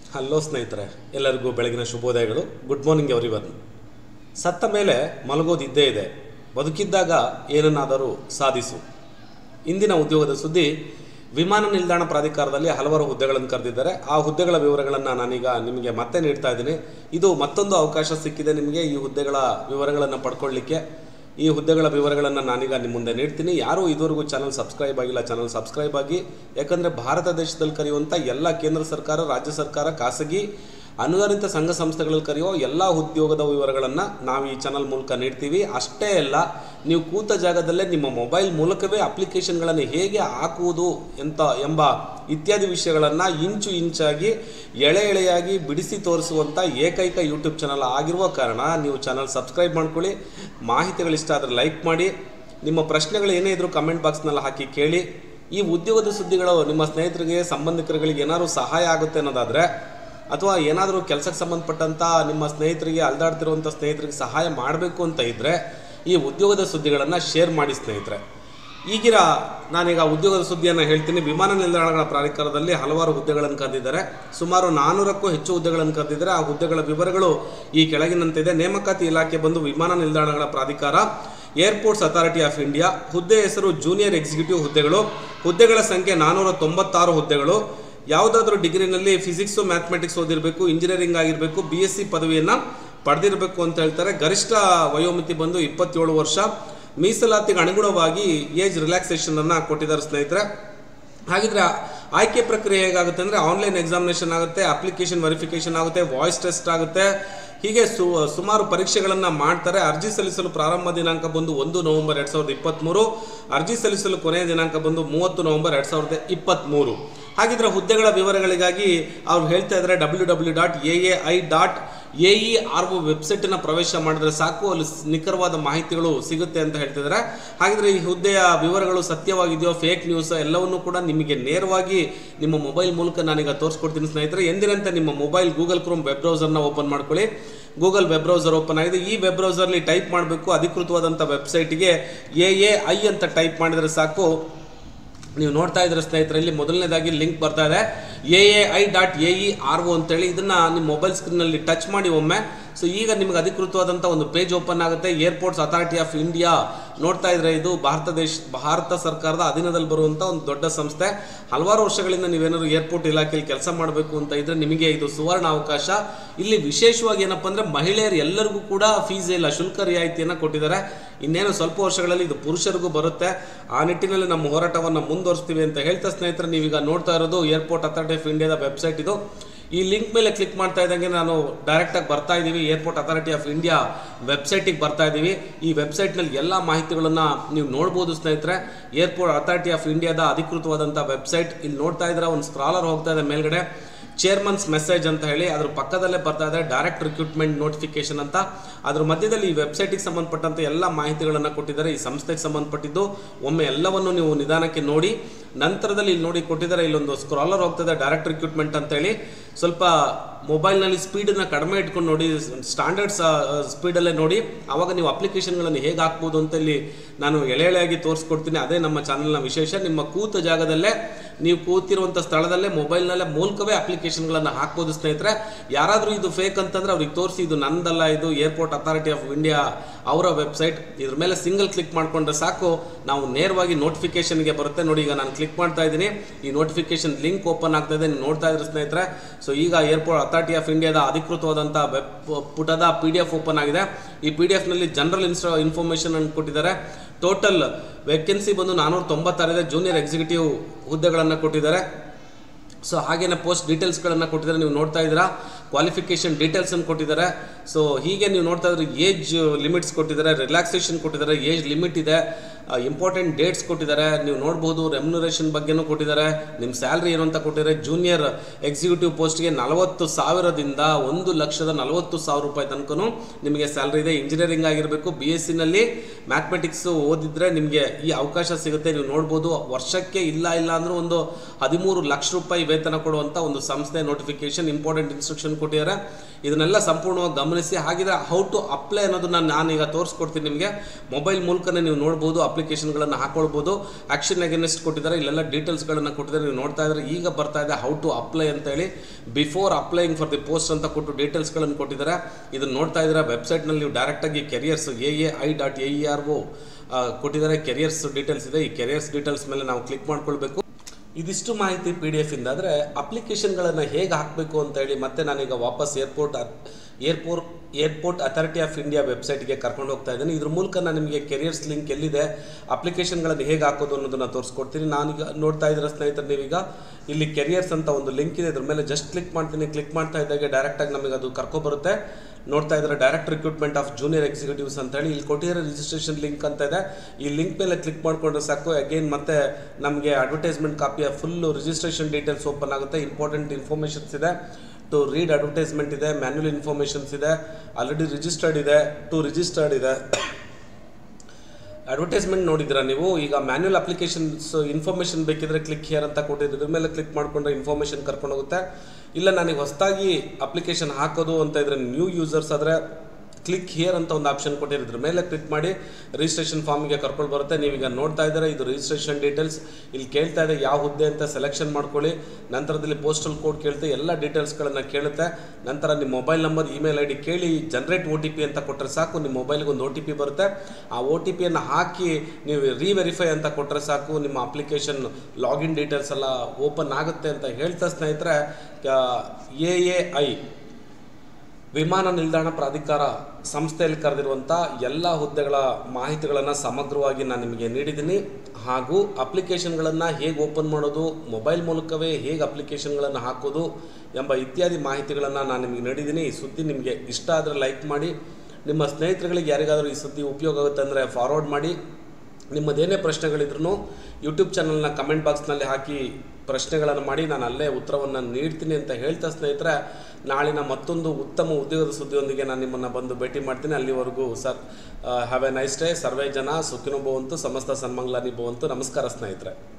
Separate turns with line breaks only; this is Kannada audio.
ಹಲೋ ಸ್ನೇಹಿತರೆ ಎಲ್ಲರಿಗೂ ಬೆಳಗಿನ ಶುಭೋದಯಗಳು ಗುಡ್ ಮಾರ್ನಿಂಗ್ ಎವ್ರಿವನ್ ಸತ್ತ ಮೇಲೆ ಮಲಗೋದು ಇದ್ದೇ ಇದೆ ಬದುಕಿದ್ದಾಗ ಏನನ್ನಾದರೂ ಸಾಧಿಸು ಇಂದಿನ ಉದ್ಯೋಗದ ಸುದ್ದಿ ವಿಮಾನ ನಿಲ್ದಾಣ ಪ್ರಾಧಿಕಾರದಲ್ಲಿ ಹಲವಾರು ಹುದ್ದೆಗಳನ್ನು ಕರೆದಿದ್ದಾರೆ ಆ ಹುದ್ದೆಗಳ ವಿವರಗಳನ್ನು ನಾನೀಗ ನಿಮಗೆ ಮತ್ತೆ ನೀಡ್ತಾ ಇದ್ದೀನಿ ಇದು ಮತ್ತೊಂದು ಅವಕಾಶ ಸಿಕ್ಕಿದೆ ನಿಮಗೆ ಈ ಹುದ್ದೆಗಳ ವಿವರಗಳನ್ನು ಪಡ್ಕೊಳ್ಳಿಕ್ಕೆ ಈ ಹುದ್ದೆಗಳ ವಿವರಗಳನ್ನು ನಾನೀಗ ನಿಮ್ಮ ಮುಂದೆ ನೀಡ್ತೀನಿ ಯಾರು ಇದುವರೆಗೂ ಚಾನಲ್ ಸಬ್ಸ್ಕ್ರೈಬ್ ಆಗಿಲ್ಲ ಚಾನಲ್ ಸಬ್ಸ್ಕ್ರೈಬ್ ಆಗಿ ಯಾಕಂದರೆ ಭಾರತ ದೇಶದಲ್ಲಿ ಕರೆಯುವಂಥ ಎಲ್ಲ ಕೇಂದ್ರ ಸರ್ಕಾರ ರಾಜ್ಯ ಸರ್ಕಾರ ಖಾಸಗಿ ಅನುದಾನಿತ ಸಂಘ ಸಂಸ್ಥೆಗಳಲ್ಲಿ ಕರೆಯೋ ಎಲ್ಲ ಉದ್ಯೋಗದ ವಿವರಗಳನ್ನು ನಾವು ಈ ಚಾನಲ್ ಮೂಲಕ ನೀಡ್ತೀವಿ ಅಷ್ಟೇ ಅಲ್ಲ ನೀವು ಕೂತ ಜಾಗದಲ್ಲೇ ನಿಮ್ಮ ಮೊಬೈಲ್ ಮೂಲಕವೇ ಅಪ್ಲಿಕೇಶನ್ಗಳನ್ನು ಹೇಗೆ ಹಾಕುವುದು ಎಂತ ಎಂಬ ಇತ್ಯಾದಿ ವಿಷಯಗಳನ್ನು ಇಂಚು ಇಂಚಾಗಿ ಎಳೆ ಎಳೆಯಾಗಿ ಬಿಡಿಸಿ ತೋರಿಸುವಂಥ ಏಕೈಕ ಯೂಟ್ಯೂಬ್ ಚಾನಲ್ ಆಗಿರುವ ಕಾರಣ ನೀವು ಚಾನಲ್ ಸಬ್ಸ್ಕ್ರೈಬ್ ಮಾಡ್ಕೊಳ್ಳಿ ಮಾಹಿತಿಗಳಿಷ್ಟ ಆದರೆ ಲೈಕ್ ಮಾಡಿ ನಿಮ್ಮ ಪ್ರಶ್ನೆಗಳು ಏನೇ ಇದ್ರೂ ಕಮೆಂಟ್ ಬಾಕ್ಸ್ನಲ್ಲಿ ಹಾಕಿ ಕೇಳಿ ಈ ಉದ್ಯೋಗದ ಸುದ್ದಿಗಳು ನಿಮ್ಮ ಸ್ನೇಹಿತರಿಗೆ ಸಂಬಂಧಿಕರುಗಳಿಗೆ ಏನಾದರೂ ಸಹಾಯ ಆಗುತ್ತೆ ಅನ್ನೋದಾದರೆ ಅಥವಾ ಏನಾದರೂ ಕೆಲಸಕ್ಕೆ ಸಂಬಂಧಪಟ್ಟಂಥ ನಿಮ್ಮ ಸ್ನೇಹಿತರಿಗೆ ಅಲ್ದಾಡ್ತಿರುವಂಥ ಸ್ನೇಹಿತರಿಗೆ ಸಹಾಯ ಮಾಡಬೇಕು ಅಂತ ಇದ್ದರೆ ಈ ಉದ್ಯೋಗದ ಸುದ್ದಿಗಳನ್ನು ಶೇರ್ ಮಾಡಿ ಸ್ನೇಹಿತರೆ ಈಗಿನ ನಾನೀಗ ಉದ್ಯೋಗದ ಸುದ್ದಿಯನ್ನು ಹೇಳ್ತೀನಿ ವಿಮಾನ ನಿಲ್ದಾಣಗಳ ಪ್ರಾಧಿಕಾರದಲ್ಲಿ ಹಲವಾರು ಹುದ್ದೆಗಳನ್ನು ಕರೆದಿದ್ದಾರೆ ಸುಮಾರು ನಾನ್ನೂರಕ್ಕೂ ಹೆಚ್ಚು ಹುದ್ದೆಗಳನ್ನು ಕರೆದಿದ್ದಾರೆ ಆ ಹುದ್ದೆಗಳ ವಿವರಗಳು ಈ ಕೆಳಗಿನಂತಿದೆ ನೇಮಕಾತಿ ಇಲಾಖೆ ಬಂದು ವಿಮಾನ ನಿಲ್ದಾಣಗಳ ಪ್ರಾಧಿಕಾರ ಏರ್ಪೋರ್ಟ್ಸ್ ಅಥಾರಿಟಿ ಆಫ್ ಇಂಡಿಯಾ ಹುದ್ದೆ ಹೆಸರು ಜೂನಿಯರ್ ಎಕ್ಸಿಕ್ಯೂಟಿವ್ ಹುದ್ದೆಗಳು ಹುದ್ದೆಗಳ ಸಂಖ್ಯೆ ನಾನ್ನೂರ ತೊಂಬತ್ತಾರು ಹುದ್ದೆಗಳು ಯಾವುದಾದ್ರೂ ಡಿಗ್ರಿನಲ್ಲಿ ಫಿಸಿಕ್ಸು ಮ್ಯಾಥಮೆಟಿಕ್ಸ್ ಓದಿರಬೇಕು ಇಂಜಿನಿಯರಿಂಗ್ ಆಗಿರಬೇಕು ಬಿ ಎಸ್ ಸಿ ಪದವಿಯನ್ನು ಪಡೆದಿರಬೇಕು ಅಂತ ಹೇಳ್ತಾರೆ ಗರಿಷ್ಠ ವಯೋಮಿತಿ ಬಂದು ಇಪ್ಪತ್ತೇಳು ವರ್ಷ ಮೀಸಲಾತಿಗೆ ಅನುಗುಣವಾಗಿ ಏಜ್ ರಿಲ್ಯಾಕ್ಸೇಷನ್ ಅನ್ನ ಕೊಟ್ಟಿದ್ದಾರೆ ಸ್ನೇಹಿತರೆ ಹಾಗಿದ್ರೆ ಆಯ್ಕೆ ಪ್ರಕ್ರಿಯೆ ಹೇಗಾಗುತ್ತೆ ಅಂದರೆ ಆನ್ಲೈನ್ ಎಕ್ಸಾಮಿನೇಷನ್ ಆಗುತ್ತೆ ಅಪ್ಲಿಕೇಶನ್ ವೆರಿಫಿಕೇಶನ್ ಆಗುತ್ತೆ ವಾಯ್ಸ್ ಟೆಸ್ಟ್ ಆಗುತ್ತೆ ಹೀಗೆ ಸು ಸುಮಾರು ಪರೀಕ್ಷೆಗಳನ್ನು ಮಾಡ್ತಾರೆ ಅರ್ಜಿ ಸಲ್ಲಿಸಲು ಪ್ರಾರಂಭ ದಿನಾಂಕ ಬಂದು ಒಂದು ನವೆಂಬರ್ ಎರಡು ಸಾವಿರದ ಇಪ್ಪತ್ತ್ಮೂರು ಅರ್ಜಿ ಸಲ್ಲಿಸಲು ಕೊನೆಯ ದಿನಾಂಕ ಬಂದು ಮೂವತ್ತು ನವೆಂಬರ್ ಎರಡು ಸಾವಿರದ ಇಪ್ಪತ್ತ್ಮೂರು ಹಾಗಿದ್ರೆ ಹುದ್ದೆಗಳ ವಿವರಗಳಿಗಾಗಿ ಅವ್ರು ಹೇಳ್ತಾ ಇದ್ದಾರೆ W W dot A A I dot A E R O ವೆಬ್ಸೈಟನ್ನು ಪ್ರವೇಶ ಮಾಡಿದ್ರೆ ಸಾಕು ಅಲ್ಲಿ ಸ್- ನಿಖರವಾದ ಮಾಹಿತಿಗಳು ಸಿಗುತ್ತೆ ಅಂತ ಹೇಳ್ತಿದ್ದಾರೆ ಹಾಗಿದ್ರೆ ಈ ಹುದ್ದೆಯ ವಿವರಗಳು ಸತ್ಯವಾಗಿದೆಯೋ ಫೇಕ್ ನ್ಯೂಸ್ ಎಲ್ಲವನ್ನೂ ಕೂಡ ನಿಮಗೆ ನೇರವಾಗಿ ನಿಮ್ಮ ಮೊಬೈಲ್ ಮೂಲಕ ನಾನೀಗ ತೋರಿಸ್ಕೊಡ್ತೀನಿ ಸ್ನೇಹಿತರೆ ಎಂದಿನಂತೆ ನಿಮ್ಮ ಮೊಬೈಲ್ ಗೂಗಲ್ ಕ್ರೋಮ್ ವೆಬ್ ಬ್ರೌಸರ್ನ ಓಪನ್ ಮಾಡ್ಕೊಳ್ಳಿ ಗೂಗಲ್ ವೆಬ್ ಬ್ರೌಸರ್ ಓಪನ್ ಆಗಿದೆ ಈ ವೆಬ್ ಬ್ರೌಸರ್ಲಿ ಟೈಪ್ ಮಾಡಬೇಕು ಅಧಿಕೃತವಾದಂಥ ವೆಬ್ಸೈಟ್ಗೆ ಎ ಎ ಐ ಅಂತ ಟೈಪ್ ಮಾಡಿದರೆ ಸಾಕು ನೀವು ನೋಡ್ತಾ ಇದ್ರೆ ಸ್ನೇಹಿತರೆ ಇಲ್ಲಿ ಮೊದಲನೇದಾಗಿ ಲಿಂಕ್ ಬರ್ತಾ ಇದೆ A A I dot A E R O ಅಂತೇಳಿ ಇದನ್ನ ನಿಮ್ಮ ಮೊಬೈಲ್ ಸ್ಕ್ರೀನಲ್ಲಿ ಟಚ್ ಮಾಡಿ ಒಮ್ಮೆ ಸೊ ಈಗ ನಿಮಗೆ ಅಧಿಕೃತವಾದಂಥ ಒಂದು ಪೇಜ್ ಓಪನ್ ಆಗುತ್ತೆ ಏರ್ಪೋರ್ಟ್ಸ್ ಅಥಾರಿಟಿ ಆಫ್ ಇಂಡಿಯಾ ನೋಡ್ತಾ ಇದ್ರೆ ಇದು ಭಾರತ ದೇಶ ಭಾರತ ಸರ್ಕಾರದ ಅಧೀನದಲ್ಲಿ ಬರುವಂಥ ಒಂದು ದೊಡ್ಡ ಸಂಸ್ಥೆ ಹಲವಾರು ವರ್ಷಗಳಿಂದ ನೀವೇನಾದ್ರು ಏರ್ಪೋರ್ಟ್ ಇಲಾಖೆಯಲ್ಲಿ ಕೆಲಸ ಮಾಡಬೇಕು ಅಂತ ಇದ್ರೆ ನಿಮಗೆ ಇದು ಸುವರ್ಣ ಅವಕಾಶ ಇಲ್ಲಿ ವಿಶೇಷವಾಗಿ ಏನಪ್ಪ ಅಂದ್ರೆ ಮಹಿಳೆಯರು ಎಲ್ಲರಿಗೂ ಕೂಡ ಫೀಸ್ ಇಲ್ಲ ಶುಲ್ಕ ರಿಯಾಯಿತಿಯನ್ನು ಕೊಟ್ಟಿದ್ದಾರೆ ಇನ್ನೇನು ಸ್ವಲ್ಪ ವರ್ಷಗಳಲ್ಲಿ ಇದು ಪುರುಷರಿಗೂ ಬರುತ್ತೆ ಆ ನಿಟ್ಟಿನಲ್ಲಿ ನಮ್ಮ ಹೋರಾಟವನ್ನು ಮುಂದುವರಿಸ್ತೀವಿ ಅಂತ ಹೇಳ್ತಾ ಸ್ನೇಹಿತರೆ ನೀವೀಗ ನೋಡ್ತಾ ಇರೋದು ಏರ್ಪೋರ್ಟ್ ಅಥಾರಿಟಿ ಆಫ್ ಇಂಡಿಯಾದ ವೆಬ್ಸೈಟ್ ಇದು ಈ ಲಿಂಕ್ ಮೇಲೆ ಕ್ಲಿಕ್ ಮಾಡ್ತಾ ಇದ್ದಂಗೆ ನಾನು ಡೈರೆಕ್ಟಾಗಿ ಬರ್ತಾ ಇದ್ದೀವಿ ಏರ್ಪೋರ್ಟ್ ಅಥಾರಿಟಿ ಆಫ್ ಇಂಡಿಯಾ ವೆಬ್ಸೈಟಿಗೆ ಬರ್ತಾ ಇದ್ದೀವಿ ಈ ವೆಬ್ಸೈಟ್ನಲ್ಲಿ ಎಲ್ಲ ಮಾಹಿತಿಗಳನ್ನು ನೀವು ನೋಡ್ಬೋದು ಸ್ನೇಹಿತರೆ ಏರ್ಪೋರ್ಟ್ ಅಥಾರಿಟಿ ಆಫ್ ಇಂಡಿಯಾದ ಅಧಿಕೃತವಾದಂಥ ವೆಬ್ಸೈಟ್ ಇಲ್ಲಿ ನೋಡ್ತಾ ಇದ್ರೆ ಒಂದು ಸ್ಕ್ರಾಲರ್ ಹೋಗ್ತಾ ಇದೆ ಮೇಲ್ಗಡೆ ಚೇರ್ಮನ್ಸ್ ಮೆಸೇಜ್ ಅಂತ ಹೇಳಿ ಅದ್ರ ಪಕ್ಕದಲ್ಲೇ ಬರ್ತಾ ಇದೆ ಡೈರೆಕ್ಟ್ ರಿಕ್ರೂಟ್ಮೆಂಟ್ ನೋಟಿಫಿಕೇಶನ್ ಅಂತ ಅದ್ರ ಮಧ್ಯದಲ್ಲಿ ಈ ವೆಬ್ಸೈಟಿಗೆ ಸಂಬಂಧಪಟ್ಟಂತೆ ಎಲ್ಲ ಮಾಹಿತಿಗಳನ್ನು ಕೊಟ್ಟಿದ್ದಾರೆ ಈ ಸಂಸ್ಥೆಗೆ ಸಂಬಂಧಪಟ್ಟಿದ್ದು ಒಮ್ಮೆ ಎಲ್ಲವನ್ನು ನೀವು ನಿಧಾನಕ್ಕೆ ನೋಡಿ ನಂತರದಲ್ಲಿ ಇಲ್ಲಿ ನೋಡಿ ಕೊಟ್ಟಿದ್ದಾರೆ ಇಲ್ಲೊಂದು ಸ್ಕ್ರಾಲರ್ ಹೋಗ್ತದೆ ಡೈರೆಕ್ಟ್ ರಿಕ್ರೂಟ್ಮೆಂಟ್ ಅಂತೇಳಿ ಸ್ವಲ್ಪ ಮೊಬೈಲ್ನಲ್ಲಿ ಸ್ಪೀಡನ್ನು ಕಡಿಮೆ ಇಟ್ಕೊಂಡು ನೋಡಿ ಸ್ಟ್ಯಾಂಡರ್ಡ್ಸ್ ಸ್ಪೀಡಲ್ಲೇ ನೋಡಿ ಆವಾಗ ನೀವು ಅಪ್ಲಿಕೇಶನ್ಗಳನ್ನು ಹೇಗೆ ಹಾಕ್ಬೋದು ಅಂತ ಇಲ್ಲಿ ನಾನು ಎಳೆ ಎಳೆಯಾಗಿ ತೋರಿಸ್ಕೊಡ್ತೀನಿ ಅದೇ ನಮ್ಮ ಚಾನಲ್ನ ವಿಶೇಷ ನಿಮ್ಮ ಕೂತ ಜಾಗದಲ್ಲೇ ನೀವು ಕೂತಿರುವಂಥ ಸ್ಥಳದಲ್ಲೇ ಮೊಬೈಲ್ನಲ್ಲೇ ಮೂಲಕವೇ ಅಪ್ಲಿಕೇಶನ್ಗಳನ್ನು ಹಾಕ್ಬೋದು ಸ್ನೇಹಿತರೆ ಯಾರಾದರೂ ಇದು ಫೇಕ್ ಅಂತಂದ್ರೆ ಅವ್ರಿಗೆ ತೋರಿಸಿ ಇದು ನಂದಲ್ಲ ಇದು ಏರ್ಪೋರ್ಟ್ ಅಥಾರಿಟಿ ಆಫ್ ಇಂಡಿಯಾ ಅವರ ವೆಬ್ಸೈಟ್ ಇದ್ರ ಮೇಲೆ ಸಿಂಗಲ್ ಕ್ಲಿಕ್ ಮಾಡಿಕೊಂಡ್ರೆ ಸಾಕು ನಾವು ನೇರವಾಗಿ ನೋಟಿಫಿಕೇಶನ್ಗೆ ಬರುತ್ತೆ ನೋಡಿ ಈಗ ನಾನು ಕ್ಲಿಕ್ ಮಾಡ್ತಾ ಇದ್ದೀನಿ ಈ ನೋಟಿಫಿಕೇಶನ್ ಲಿಂಕ್ ಓಪನ್ ಆಗ್ತಾ ಇದೆ ನೀವು ನೋಡ್ತಾ ಇದ್ರೆ ಸ್ನೇಹಿತರೆ ಸೊ ಈಗ ಏರ್ಪೋರ್ಟ್ ಅಥಾರಿಟಿ ಆಫ್ ಇಂಡಿಯಾದ ಅಧಿಕೃತವಾದಂಥ ವೆಬ್ ಪುಟದ ಪಿ ಡಿ ಎಫ್ ಓಪನ್ ಆಗಿದೆ ಈ ಪಿ ಡಿ ಎಫ್ನಲ್ಲಿ ಜನರಲ್ ಇನ್ಸ್ಟಾ ಇನ್ಫಾರ್ಮೇಷನ್ ಅನ್ನು ಕೊಟ್ಟಿದ್ದಾರೆ ಟೋಟಲ್ ವೇಕೆನ್ಸಿ ಬಂದು ನಾನ್ನೂರ ತೊಂಬತ್ತಾರಿದೆ ಜೂನಿಯರ್ ಎಕ್ಸಿಕ್ಯೂಟಿವ್ ಹುದ್ದೆಗಳನ್ನು ಕೊಟ್ಟಿದ್ದಾರೆ ಸೊ ಹಾಗೇನೆ ಪೋಸ್ಟ್ ಡೀಟೇಲ್ಸ್ಗಳನ್ನು ಕೊಟ್ಟಿದ್ದಾರೆ ನೀವು ನೋಡ್ತಾ ಇದ್ದೀರಾ ಕ್ವಾಲಿಫಿಕೇಷನ್ ಡೀಟೇಲ್ಸನ್ನು ಕೊಟ್ಟಿದ್ದಾರೆ ಸೊ ಹೀಗೆ ನೀವು ನೋಡ್ತಾ ಇದ್ರೆ ಏಜ್ ಲಿಮಿಟ್ಸ್ ಕೊಟ್ಟಿದ್ದಾರೆ ರಿಲ್ಯಾಕ್ಸೇಷನ್ ಕೊಟ್ಟಿದ್ದಾರೆ ಏಜ್ ಲಿಮಿಟ್ ಇದೆ ಇಂಪಾರ್ಟೆಂಟ್ ಡೇಟ್ಸ್ ಕೊಟ್ಟಿದ್ದಾರೆ ನೀವು ನೋಡ್ಬೋದು ರೆಮ್ಯುನರೇಷನ್ ಬಗ್ಗೆನೂ ಕೊಟ್ಟಿದ್ದಾರೆ ನಿಮ್ಮ ಸ್ಯಾಲ್ರಿ ಏನು ಅಂತ ಕೊಟ್ಟಿದ್ದಾರೆ ಜೂನಿಯರ್ ಎಕ್ಸಿಕ್ಯೂಟಿವ್ ಪೋಸ್ಟ್ಗೆ ನಲವತ್ತು ಸಾವಿರದಿಂದ ಒಂದು ಲಕ್ಷದ ನಲವತ್ತು ಸಾವಿರ ರೂಪಾಯಿ ತನಕನೂ ನಿಮಗೆ ಸ್ಯಾಲ್ರಿ ಇದೆ ಇಂಜಿನಿಯರಿಂಗ್ ಆಗಿರಬೇಕು ಬಿ ಎಸ್ ಸಿನಲ್ಲಿ ಮ್ಯಾಥಮೆಟಿಕ್ಸ್ ಓದಿದ್ರೆ ನಿಮಗೆ ಈ ಅವಕಾಶ ಸಿಗುತ್ತೆ ನೀವು ನೋಡ್ಬೋದು ವರ್ಷಕ್ಕೆ ಇಲ್ಲ ಇಲ್ಲ ಅಂದ್ರೂ ಒಂದು ಹದಿಮೂರು ಲಕ್ಷ ರೂಪಾಯಿ ವೇತನ ಕೊಡುವಂಥ ಒಂದು ಸಂಸ್ಥೆ ನೋಟಿಫಿಕೇಶನ್ ಇಂಪಾರ್ಟೆಂಟ್ ಇನ್ಸ್ಟ್ರಕ್ಷನ್ ಕೊಟ್ಟಿದ್ದಾರೆ ಇದನ್ನೆಲ್ಲ ಸಂಪೂರ್ಣವಾಗಿ ಗಮನಿಸಿ ಹಾಗಿದ್ರೆ ಹೌ ಟು ಅಪ್ಲೈ ಅನ್ನೋದನ್ನ ನಾನೀಗ ತೋರಿಸ್ಕೊಡ್ತೀನಿ ನಿಮಗೆ ಮೊಬೈಲ್ ಮೂಲಕನೇ ನೀವು ನೋಡ್ಬೋದು ಅಪ್ಲಿಕೇಶನ್ಗಳನ್ನು ಹಾಕೊಳ್ಬೋದು ಆಕ್ಷನ್ ಅಗೇನೆಸ್ಟ್ ಕೊಟ್ಟಿದ್ದಾರೆ ಇಲ್ಲೆಲ್ಲ ಡೀಟೇಲ್ಸ್ಗಳನ್ನು ಕೊಟ್ಟಿದ್ದಾರೆ ನೀವು ನೋಡ್ತಾ ಇದ್ದಾರೆ ಈಗ ಬರ್ತಾ ಇದೆ ಹೌ ಟು ಅಪ್ಲೈ ಅಂತ ಹೇಳಿ before applying for the post ಅಂತ ಕೊಟ್ಟು ಡೀಟೇಲ್ಸ್ಗಳನ್ನು ಕೊಟ್ಟಿದ್ದಾರೆ ಇದನ್ನು ನೋಡ್ತಾ ಇದ್ದೀರಾ ವೆಬ್ಸೈಟ್ನಲ್ಲಿ ನೀವು ಡೈರೆಕ್ಟಾಗಿ careers A A I dot A E R O ಕೊಟ್ಟಿದ್ದಾರೆ ಕೆರಿಯರ್ಸ್ ಡೀಟೇಲ್ಸ್ ಇದೆ ಈ ಕೆರಿಯರ್ಸ್ ಡೀಟೇಲ್ಸ್ ಮೇಲೆ ನಾವು ಕ್ಲಿಕ್ ಮಾಡ್ಕೊಳ್ಬೇಕು ಇದಿಷ್ಟು ಮಾಹಿತಿ ಪಿ ಡಿ ಎಫ್ ಇಂದ ಆದರೆ ಅಪ್ಲಿಕೇಶನ್ಗಳನ್ನು ಹೇಗೆ ಹಾಕಬೇಕು ಅಂತ ಹೇಳಿ ಮತ್ತೆ ನಾನೀಗ ವಾಪಸ್ airport airport airport authority of India ವೆಬ್ಸೈಟ್ಗೆ ಕರ್ಕೊಂಡು ಹೋಗ್ತಾ ಇದ್ದೀನಿ ಇದ್ರ ಮೂಲಕ ನಾನು ನಿಮಗೆ ಕೆರಿಯರ್ಸ್ ಲಿಂಕ್ ಎಲ್ಲಿದೆ ಅಪ್ಲಿಕೇಶನ್ಗಳನ್ನು ಹೇಗೆ ಹಾಕೋದು ಅನ್ನೋದನ್ನು ತೋರಿಸ್ಕೊಡ್ತೀನಿ ನಾನೀಗ ನೋಡ್ತಾ ಇದ್ದೀರ ಸ್ನೇಹಿತರೆ ನೀವೀಗ ಇಲ್ಲಿ ಕೆರಿಯರ್ಸ್ ಅಂತ ಒಂದು ಲಿಂಕ್ ಇದೆ ಇದ್ರ ಮೇಲೆ ಜಸ್ಟ್ ಕ್ಲಿಕ್ ಮಾಡ್ತೀನಿ ಕ್ಲಿಕ್ ಮಾಡ್ತಾ ಇದ್ದಾಗೆ ಡೈರೆಕ್ಟಾಗಿ ನಮಗೆ ಅದು ಕರ್ಕೊಬರುತ್ತೆ ನೋಡ್ತಾ ಇದ್ದಾರೆ direct recruitment of junior executives ಅಂತ ಹೇಳಿ ಇಲ್ಲಿ ಕೊಟ್ಟಿರೋ ರಿಜಿಸ್ಟ್ರೇಷನ್ ಲಿಂಕ್ ಅಂತ ಇದೆ ಈ ಲಿಂಕ್ ಮೇಲೆ ಕ್ಲಿಕ್ ಮಾಡಿಕೊಂಡ್ರೆ ಸಾಕು ಅಗೇನ್ ಮತ್ತೆ ನಮಗೆ ಅಡ್ವರ್ಟೈಸ್ಮೆಂಟ್ ಕಾಪಿಯ ಫುಲ್ಲು ರಿಜಿಸ್ಟ್ರೇಷನ್ ಡೀಟೇಲ್ಸ್ ಓಪನ್ ಆಗುತ್ತೆ ಇಂಪಾರ್ಟೆಂಟ್ ಇನ್ಫಾರ್ಮೇಷನ್ಸ್ ಇದೆ ಟು ರೀಡ್ ಅಡ್ವರ್ಟೈಸ್ಮೆಂಟ್ ಇದೆ ಮ್ಯಾನ್ಯುವಲ್ ಇನ್ಫಾರ್ಮೇಷನ್ಸ್ ಇದೆ ಆಲ್ರೆಡಿ ರಿಜಿಸ್ಟರ್ಡ್ ಇದೆ ಟು ರಿಜಿಸ್ಟರ್ಡ್ ಇದೆ ಅಡ್ವರ್ಟೈಸ್ಮೆಂಟ್ ನೋಡಿದ್ರ ನೀವು ಈಗ ಮ್ಯಾನ್ಯುವಲ್ ಅಪ್ಲಿಕೇಶನ್ಸ್ ಇನ್ಫಾರ್ಮೇಷನ್ ಬೇಕಿದ್ರೆ ಕ್ಲಿಕ್ ಹಿಯರ್ ಅಂತ ಕೊಟ್ಟಿದ್ರೆ ಇದ್ರ ಮೇಲೆ ಕ್ಲಿಕ್ ಮಾಡ್ಕೊಂಡ್ರೆ ಇನ್ಫಾರ್ಮೇಷನ್ ಕರ್ಕೊಂಡು ಹೋಗುತ್ತೆ ಇಲ್ಲ ನನಗೆ ಹೊಸದಾಗಿ ಅಪ್ಲಿಕೇಶನ್ ಹಾಕೋದು ಅಂತ ಇದ್ರೆ ನ್ಯೂ ಯೂಸರ್ಸ್ ಆದರೆ ಕ್ಲಿಕ್ ಹಿಯರ್ ಅಂತ ಒಂದು ಆಪ್ಷನ್ ಕೊಟ್ಟಿರೋದ್ರ ಮೇಲೆ ಕ್ಲಿಕ್ ಮಾಡಿ ರಿಜಿಸ್ಟ್ರೇಷನ್ ಫಾರ್ಮಿಗೆ ಕರ್ಕೊಂಡು ಬರುತ್ತೆ ನೀವೀಗ ನೋಡ್ತಾ ಇದ್ದಾರೆ ಇದು ರಿಜಿಸ್ಟ್ರೇಷನ್ ಡೀಟೇಲ್ಸ್ ಇಲ್ಲಿ ಕೇಳ್ತಾ ಇದೆ ಯಾವ ಹುದ್ದೆ ಅಂತ ಸೆಲೆಕ್ಷನ್ ಮಾಡ್ಕೊಳ್ಳಿ ನಂತರದಲ್ಲಿ ಪೋಸ್ಟಲ್ ಕೋಡ್ ಕೇಳುತ್ತೆ ಎಲ್ಲ ಡೀಟೇಲ್ಸ್ಗಳನ್ನು ಕೇಳುತ್ತೆ ನಂತರ ನಿಮ್ಮ mobile number email I D ಕೇಳಿ ಜನರೇಟ್ ಒ ಟಿ ಪಿ ಅಂತ ಕೊಟ್ಟರೆ ಸಾಕು ನಿಮ್ಮ ಮೊಬೈಲ್ಗೆ ಒಂದು ಒ ಟಿ ಪಿ ಬರುತ್ತೆ ಆ ಒ ಟಿ ಪಿಯನ್ನು ಹಾಕಿ ನೀವು ರೀವೆರಿಫೈ ಅಂತ ಕೊಟ್ಟರೆ ಸಾಕು ನಿಮ್ಮ ಅಪ್ಲಿಕೇಶನ್ ಲಾಗಿನ್ ಡೀಟೇಲ್ಸ್ ಎಲ್ಲ ಓಪನ್ ಆಗುತ್ತೆ ಅಂತ ಹೇಳ್ತಾ ಸ್ನೇಹಿತರೆ ಎ ಎ ಐ ವಿಮಾನ ನಿಲ್ದಾಣ ಪ್ರಾಧಿಕಾರ ಸಂಸ್ಥೆಯಲ್ಲಿ ಕರೆದಿರುವಂಥ ಎಲ್ಲ ಹುದ್ದೆಗಳ ಮಾಹಿತಿಗಳನ್ನು ಸಮಗ್ರವಾಗಿ ನಾನು ನಿಮಗೆ ನೀಡಿದ್ದೀನಿ ಹಾಗೂ ಅಪ್ಲಿಕೇಶನ್ಗಳನ್ನು ಹೇಗೆ ಓಪನ್ ಮಾಡೋದು ಮೊಬೈಲ್ ಮೂಲಕವೇ ಹೇಗೆ ಅಪ್ಲಿಕೇಶನ್ಗಳನ್ನು ಹಾಕೋದು ಎಂಬ ಇತ್ಯಾದಿ ಮಾಹಿತಿಗಳನ್ನು ನಾನು ನಿಮಗೆ ನೀಡಿದ್ದೀನಿ ಈ ಸುದ್ದಿ ನಿಮಗೆ ಇಷ್ಟ ಆದರೆ ಲೈಕ್ ಮಾಡಿ ನಿಮ್ಮ ಸ್ನೇಹಿತರುಗಳಿಗೆ ಯಾರಿಗಾದರೂ ಈ ಸುದ್ದಿ ಉಪಯೋಗ ಆಗುತ್ತೆ ಅಂದರೆ ಫಾರ್ವರ್ಡ್ ಮಾಡಿ ನಿಮ್ಮದೇನೇ ಪ್ರಶ್ನೆಗಳಿದ್ರೂ ಯೂಟ್ಯೂಬ್ ಚಾನಲ್ನ ಕಮೆಂಟ್ ಬಾಕ್ಸ್ನಲ್ಲಿ ಹಾಕಿ ಪ್ರಶ್ನೆಗಳನ್ನು ಮಾಡಿ ನಾನು ಅಲ್ಲೇ ಉತ್ತರವನ್ನು ನೀಡ್ತೀನಿ ಅಂತ ಹೇಳ್ತಾ ಸ್ನೇಹಿತರೆ ನಾಳಿನ ಮತ್ತೊಂದು ಉತ್ತಮ ಉದ್ಯೋಗದ ಸುದ್ದಿಯೊಂದಿಗೆ ನಾನು ನಿಮ್ಮನ್ನು ಬಂದು ಭೇಟಿ ಮಾಡ್ತೀನಿ ಅಲ್ಲಿವರೆಗೂ sir have a nice day ಸರ್ವೇ ಜನ ಸುಖಿನೋ ಭವಂತು ಸಮಸ್ತ ಸನ್ಮಂಗ್ಲಾನಿ ಭವಂತು ನಮಸ್ಕಾರ ಸ್ನೇಹಿತರೆ